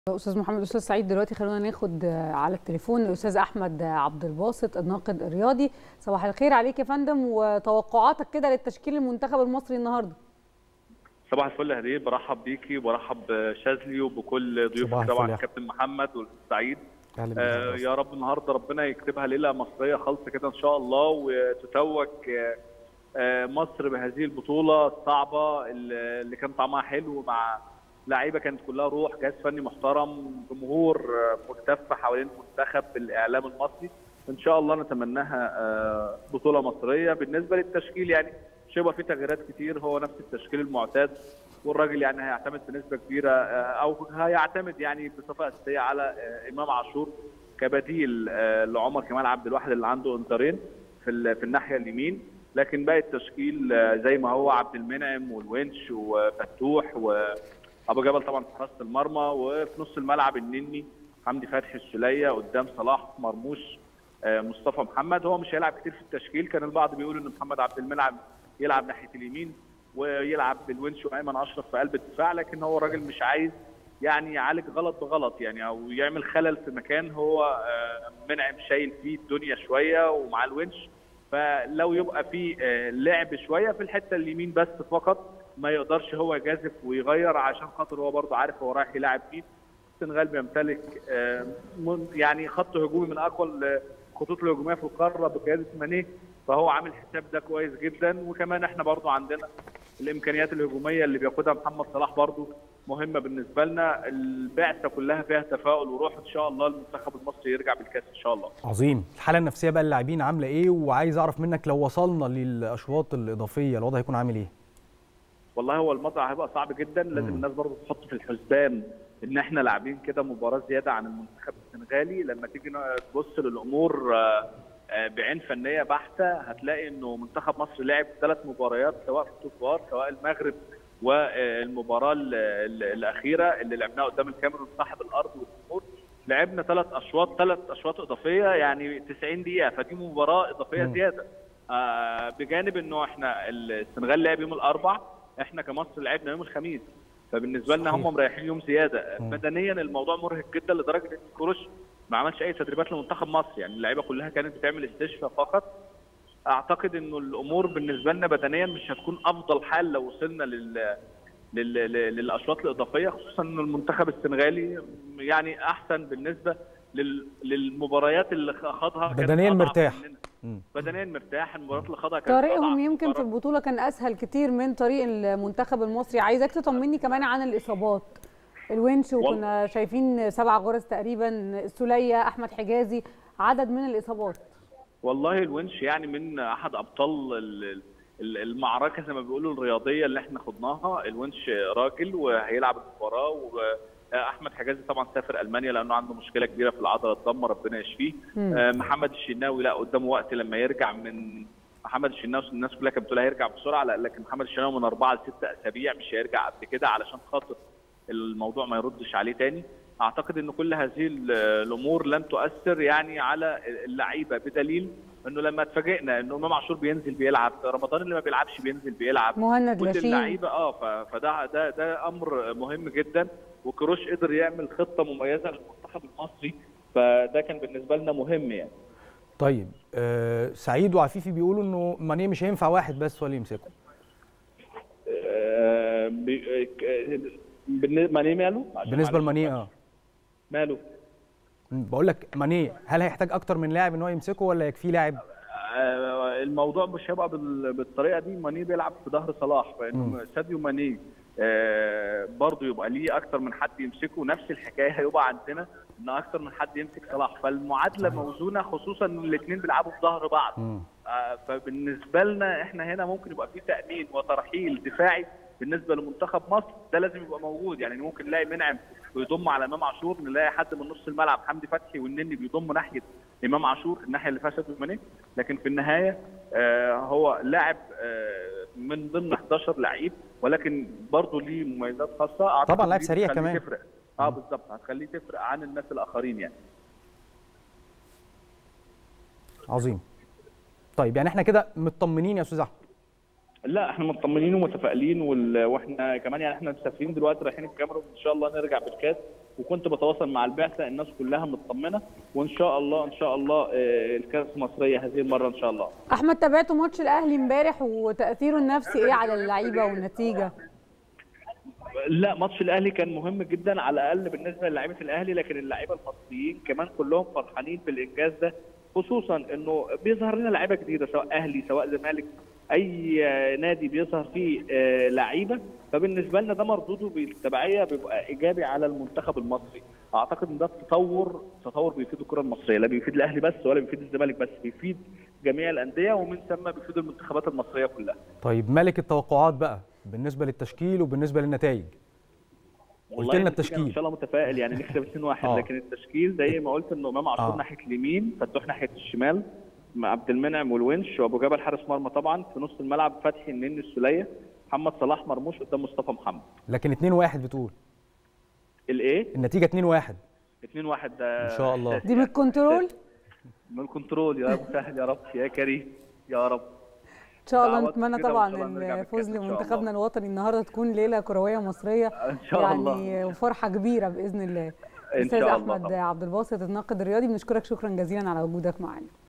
استاذ محمد استاذ سعيد دلوقتي خلونا ناخد على التليفون الاستاذ احمد عبد الباسط الناقد الرياضي صباح الخير عليك يا فندم وتوقعاتك كده للتشكيل المنتخب المصري النهارده صباح الفل هديه برحب بيكي وبرحب بشاذلي وبكل ضيوفك طبعا الكابتن محمد والسعيد آه يا رب النهارده ربنا يكتبها ليله مصريه خالصه كده ان شاء الله وتتوج آه مصر بهذه البطوله الصعبه اللي كان طعمها حلو مع لعيبه كانت كلها روح جهاز فني محترم جمهور ملتف حوالين المنتخب بالاعلام المصري ان شاء الله نتمناها بطوله مصريه بالنسبه للتشكيل يعني مش هيبقى فيه تغييرات كتير هو نفس التشكيل المعتاد والراجل يعني هيعتمد بنسبه كبيره او هيعتمد يعني بصفه اساسيه على امام عاشور كبديل لعمر كمال عبد الواحد اللي عنده انذارين في في الناحيه اليمين لكن باقي التشكيل زي ما هو عبد المنعم والونش وفتوح و ابو جبل طبعا في حراسه المرمى وفي نص الملعب النني حمدي فتحي السليه قدام صلاح مرموش مصطفى محمد هو مش هيلعب كتير في التشكيل كان البعض بيقول ان محمد عبد المنعم يلعب ناحيه اليمين ويلعب بالونش وايمن اشرف في قلب الدفاع لكن هو الراجل مش عايز يعني يعالج غلط بغلط يعني او يعمل خلل في مكان هو منعم شايل فيه الدنيا شويه ومع الونش فلو يبقى في لعب شويه في الحته اليمين بس فقط ما يقدرش هو يجازف ويغير عشان خاطر هو برضه عارف هو رايح يلاعب مين السنغال بيمتلك يعني خط هجومي من اقوى الخطوط الهجوميه في القاره بقياده مانيه فهو عامل حساب ده كويس جدا وكمان احنا برضه عندنا الامكانيات الهجوميه اللي بياخدها محمد صلاح برضه مهمه بالنسبه لنا البعثه كلها فيها تفاؤل وروح ان شاء الله المنتخب المصري يرجع بالكاس ان شاء الله عظيم الحاله النفسيه بقى اللاعبين عامله ايه وعايز اعرف منك لو وصلنا للاشواط الاضافيه الوضع هيكون عامل ايه والله هو الموضوع هيبقى صعب جدا لازم م. الناس برضه تحط في الحسبان ان احنا لاعبين كده مباراه زياده عن المنتخب السنغالي لما تيجي تبص للامور بعين فنيه بحته هتلاقي انه منتخب مصر لعب ثلاث مباريات سواء في الكوار سواء المغرب والمباراه الاخيره اللي لعبناها قدام الكاميرون صاحب الارض والجمهور لعبنا ثلاث اشواط ثلاث اشواط اضافيه يعني 90 دقيقه فدي مباراه اضافيه م. زياده بجانب انه احنا السنغال لعب يوم الاربع احنا كمصر لعبنا يوم الخميس فبالنسبه لنا هم مريحين يوم زياده بدنيا الموضوع مرهق جدا لدرجه ان كروش ما عملش اي تدريبات لمنتخب مصر يعني اللعيبه كلها كانت بتعمل استشفاء فقط اعتقد انه الامور بالنسبه لنا بدنيا مش هتكون افضل حال لو وصلنا لل لل... للاشواط الاضافيه خصوصا ان المنتخب السنغالي يعني احسن بالنسبه لل... للمباريات اللي خاضها بدنيا مرتاح بدنيا مرتاح المباريات اللي خاضها كانت طريقهم يمكن في البطوله كان اسهل كتير من طريق المنتخب المصري عايزاك تطمني كمان عن الاصابات الونش وكنا شايفين سبع غرز تقريبا السوليه احمد حجازي عدد من الاصابات والله الونش يعني من احد ابطال المعركه زي ما بيقولوا الرياضيه اللي احنا خضناها الونش راجل وهيلعب المباراه واحمد حجازي طبعا سافر المانيا لانه عنده مشكله كبيره في العضله الضمه ربنا يشفيه محمد الشناوي لا قدامه وقت لما يرجع من محمد الشناوي الناس كلها كانت بتقول هيرجع بسرعه لا لكن محمد الشناوي من اربعه لست اسابيع مش هيرجع قبل كده علشان خاطر الموضوع ما يردش عليه تاني اعتقد ان كل هذه الامور لن تؤثر يعني على اللعيبه بدليل انه لما اتفاجئنا انه امام عاشور بينزل بيلعب رمضان اللي ما بيلعبش بينزل بيلعب مهند كل لاشين اللعيبه اه فده ده ده امر مهم جدا وكروش قدر يعمل خطه مميزه للمنتخب المصري فده كان بالنسبه لنا مهم يعني طيب آه سعيد وعفيفي بيقولوا انه مانيه مش هينفع واحد بس هو اللي يمسكه آه بي... مانيه ماله بالنسبه لمانيه اه ماله بقول لك مانيه هل هيحتاج اكتر من لاعب ان هو يمسكه ولا يكفيه لاعب آه الموضوع مش هيبقى بالطريقه دي مانيه بيلعب في ظهر صلاح فانه ساديو مانيه آه برضه يبقى ليه اكتر من حد يمسكه نفس الحكايه هيبقى عندنا ان اكتر من حد يمسك صلاح فالمعادله موزونه خصوصا ان الاثنين بيلعبوا في ظهر بعض آه فبالنسبه لنا احنا هنا ممكن يبقى في تامين وترحيل دفاعي بالنسبه لمنتخب مصر ده لازم يبقى موجود يعني ممكن نلاقي منعم ويضم على امام عاشور نلاقي حد من نص الملعب حمدي فتحي والنني بيضم ناحيه امام عاشور الناحيه اللي فيها ساديو ماني لكن في النهايه آه هو لاعب آه من ضمن 11 لعيب ولكن برضه ليه مميزات خاصه طبعا لاعب سريع كمان تفرق اه بالظبط هتخليه تفرق عن الناس الاخرين يعني عظيم طيب يعني احنا كده مطمنين يا استاذ احمد لا احنا مطمنين ومتفائلين وال... واحنا كمان يعني احنا مسافرين دلوقتي رايحين الكاميرون ان شاء الله نرجع بالكاس وكنت بتواصل مع البعثه الناس كلها مطمنه وان شاء الله ان شاء الله الكاس مصريه هذه المره ان شاء الله. احمد تابعتوا ماتش الاهلي امبارح وتاثيره النفسي ايه على اللعيبه والنتيجه؟ لا ماتش الاهلي كان مهم جدا على الاقل بالنسبه للاعيبه الاهلي لكن اللعيبه المصريين كمان كلهم فرحانين بالانجاز ده خصوصا انه بيظهر لنا لعيبه جديده سواء اهلي سواء زمالك اي نادي بيظهر فيه لعيبه فبالنسبه لنا ده مردوده بالتبعيه بيبقى ايجابي على المنتخب المصري اعتقد ان ده تطور تطور بيفيد الكره المصريه لا بيفيد الاهلي بس ولا بيفيد الزمالك بس بيفيد جميع الانديه ومن ثم بيفيد المنتخبات المصريه كلها طيب مالك التوقعات بقى بالنسبه للتشكيل وبالنسبه للنتائج قلت لنا التشكيل ان شاء الله متفائل يعني نكسب 2-1 لكن التشكيل زي ما قلت انه امام عاشور آه. ناحيه اليمين فتوح ناحيه الشمال مع عبد المنعم والونش وابو جبل حارس مرمى طبعا في نص الملعب فتحي النني السوليه محمد صلاح مرموش قدام مصطفى محمد لكن 2-1 بتقول الايه النتيجه 2-1 2-1 ده ان شاء الله دي من الكنترول من الكنترول يا مسهل يا رب يا كريم يا رب ان شاء الله دعوات نتمنى كده وإن طبعا شاء الله نرجع الفوز بالكاس إن شاء لمنتخبنا الله. الوطني النهارده تكون ليله كرويه مصريه ان شاء يعني الله وفرحه كبيره باذن الله ان استاذ شاء الله احمد طبعا. عبد الباسط الناقد الرياضي بنشكرك شكرا جزيلا على وجودك معنا